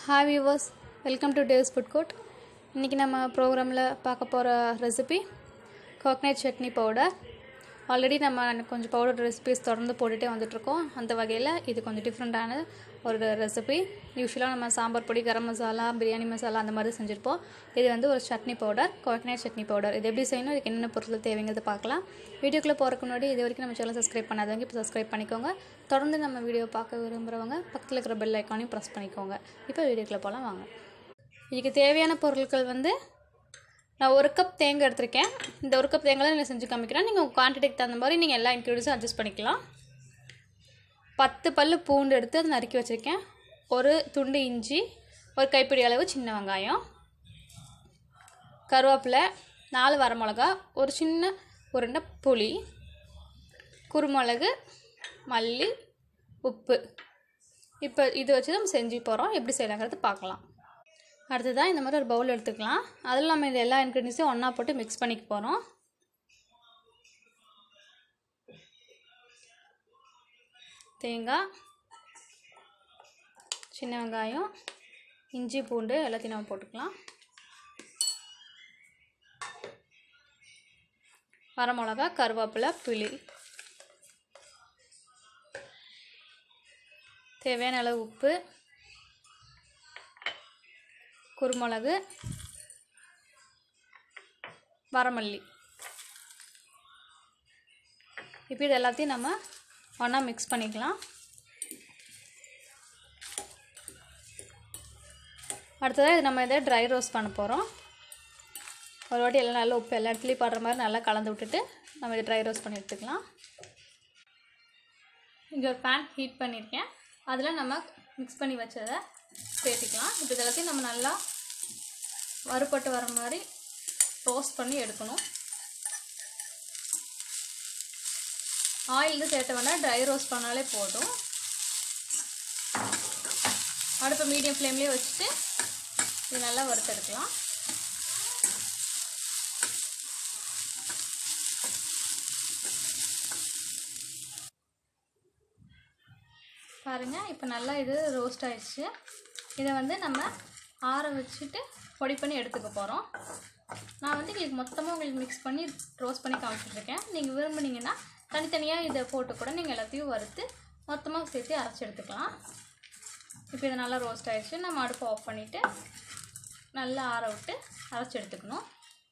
hi viewers welcome to Dave's food court இன்றைக்கி நம்ம ப்ரோக்ராமில் பார்க்க போகிற recipe coconut chutney powder already நம்ம கொஞ்சம் பவுடர் ரெசிபிஸ் தொடர்ந்து போட்டுகிட்டே வந்துட்ருக்கோம் அந்த வகையில் இது கொஞ்சம் டிஃப்ரெண்ட்டான ஒரு ரெசிபி யூஸ்வலாக நம்ம சாம்பார் பொடி கரம் மசாலா பிரியாணி மசாலா அந்த மாதிரி செஞ்சுருப்போம் இது வந்து ஒரு chutney powder coconut chutney powder இது எப்படி செய்யணும் இதுக்கு என்னென்ன பொருட்கள் தேவைங்கிறது பார்க்கலாம் வீடியோக்குள்ளே போகிறதுக்கு முன்னாடி இது வரைக்கும் நம்ம சேனல் சப்ஸ்கிரைப் பண்ணாதவங்க இப்போ சப்ஸ்கிரைப் பண்ணிக்கோங்க தொடர்ந்து நம்ம வீடியோ பார்க்க விரும்புகிறவங்க பக்கத்தில் இருக்கிற பெல் ஐக்கானையும் ப்ரெஸ் பண்ணிக்கோங்க இப்போ வீடியோக்குள்ளே போகலாம் வாங்க இதுக்கு தேவையான பொருட்கள் வந்து நான் ஒரு கப் தேங்காய் எடுத்திருக்கேன் இந்த ஒரு கப் தேங்காய் நான் செஞ்சு காமிக்கிறேன் நீங்கள் உங்கள் குவான்டிட்டிக்கு தகுந்த மாதிரி நீங்கள் எல்லா இன்க்ரீடியன்ஸும் அட்ஜஸ்ட் பண்ணிக்கலாம் பத்து பல் பூண்டு எடுத்து அதை நறுக்கி வச்சுருக்கேன் ஒரு துண்டு இஞ்சி ஒரு கைப்பிடி அளவு சின்ன வெங்காயம் கருவேப்பிலை நாலு வரமிளகா ஒரு சின்ன உருண்டை புளி குருமிளகு மல்லி உப்பு இப்போ இது வச்சு நம்ம செஞ்சு போகிறோம் எப்படி செய்யலாங்கிறது பார்க்கலாம் அடுத்ததாக இந்த மாதிரி ஒரு பவுல் எடுத்துக்கலாம் அதில் நம்ம இந்த எல்லா இன்க்ரீடியன்ஸையும் ஒன்றா போட்டு மிக்ஸ் பண்ணிக்க போகிறோம் தேங்காய் சின்ன வெங்காயம் இஞ்சி பூண்டு எல்லாத்தையும் நம்ம போட்டுக்கலாம் வரமிளகா கருவேப்பிலை புளி தேவையான அளவு உப்பு குருமிளகு வரமல்லி இப்போ இது எல்லாத்தையும் நம்ம ஒன்றா மிக்ஸ் பண்ணிக்கலாம் அடுத்ததாக இது நம்ம இதை ட்ரை ரோஸ்ட் பண்ண போகிறோம் ஒரு வாட்டி எல்லாம் நல்லா உப்பு எல்லா இடத்துலையும் படுற மாதிரி நல்லா கலந்து விட்டுட்டு நம்ம இதை ட்ரை ரோஸ்ட் பண்ணி எடுத்துக்கலாம் இங்கே ஒரு பேன் ஹீட் பண்ணியிருக்கேன் அதில் நம்ம மிக்ஸ் பண்ணி வச்சதை சேர்த்துக்கலாம் இப்போ இதெல்லாத்தையும் நம்ம நல்லா வறுபட்டு வர மாதிரி ரோஸ்ட் பண்ணி எடுக்கணும் ஆயில் இது சேர்த்த வேண்டாம் ட்ரை ரோஸ்ட் பண்ணாலே போதும் அடுப்பை மீடியம் ஃப்ளேம்லேயே வச்சுட்டு இது நல்லா வறுத்தெடுக்கலாம் பாருங்கள் இப்போ நல்லா இது ரோஸ்ட் ஆயிடுச்சு இதை வந்து நம்ம ஆற வச்சுட்டு பொடி பண்ணி எடுத்துக்க போகிறோம் நான் வந்து உங்களுக்கு மொத்தமாக உங்களுக்கு மிக்ஸ் பண்ணி ரோஸ்ட் பண்ணி காமிச்சிட்ருக்கேன் நீங்கள் விரும்புனீங்கன்னா தனித்தனியாக இதை போட்டு கூட நீங்கள் எல்லாத்தையும் வறுத்து மொத்தமாக சேர்த்து அரைச்சி எடுத்துக்கலாம் இப்போ இது நல்லா ரோஸ்ட் ஆயிடுச்சு நம்ம அடுப்பு ஆஃப் பண்ணிவிட்டு நல்லா ஆற விட்டு அரைச்சி எடுத்துக்கணும்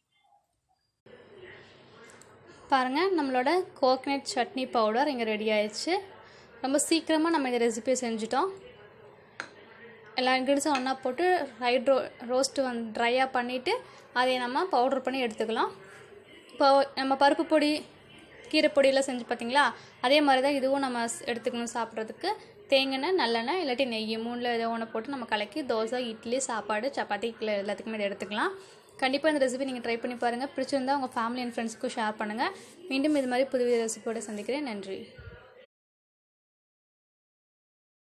பாருங்கள் நம்மளோட கோக்னட் சட்னி பவுடர் இங்கே ரெடி ஆயிடுச்சு ரொம்ப சீக்கிரமாக நம்ம இந்த ரெசிபியை செஞ்சுட்டோம் எல்லா இன்க்ரீடியன்ஸும் ஒன்றா போட்டு ரைட் ரோ ரோஸ்ட்டு வந்து ட்ரையாக பண்ணிவிட்டு அதை நம்ம பவுட்ரு பண்ணி எடுத்துக்கலாம் இப்போ நம்ம பருப்பு பொடி கீரை பொடியெல்லாம் செஞ்சு பார்த்தீங்களா அதே மாதிரி தான் இதுவும் நம்ம எடுத்துக்கணும் சாப்பிட்றதுக்கு தேங்காய் நல்லெண்ணெய் இல்லாட்டி நெய் மூணில் ஏதோ ஒன்று போட்டு நம்ம கலக்கி தோசை இட்லி சாப்பாடு சப்பாத்தி எல்லாத்துக்குமே இதை எடுத்துக்கலாம் கண்டிப்பாக இந்த ரெசிபி நீங்கள் ட்ரை பண்ணி பாருங்கள் பிடிச்சிருந்தா உங்கள் ஃபேமிலி அண்ட் ஃப்ரெண்ட்ஸுக்கும் ஷேர் பண்ணுங்கள் மீண்டும் இது மாதிரி புது ரெசிபியோட சந்திக்கிறேன் நன்றி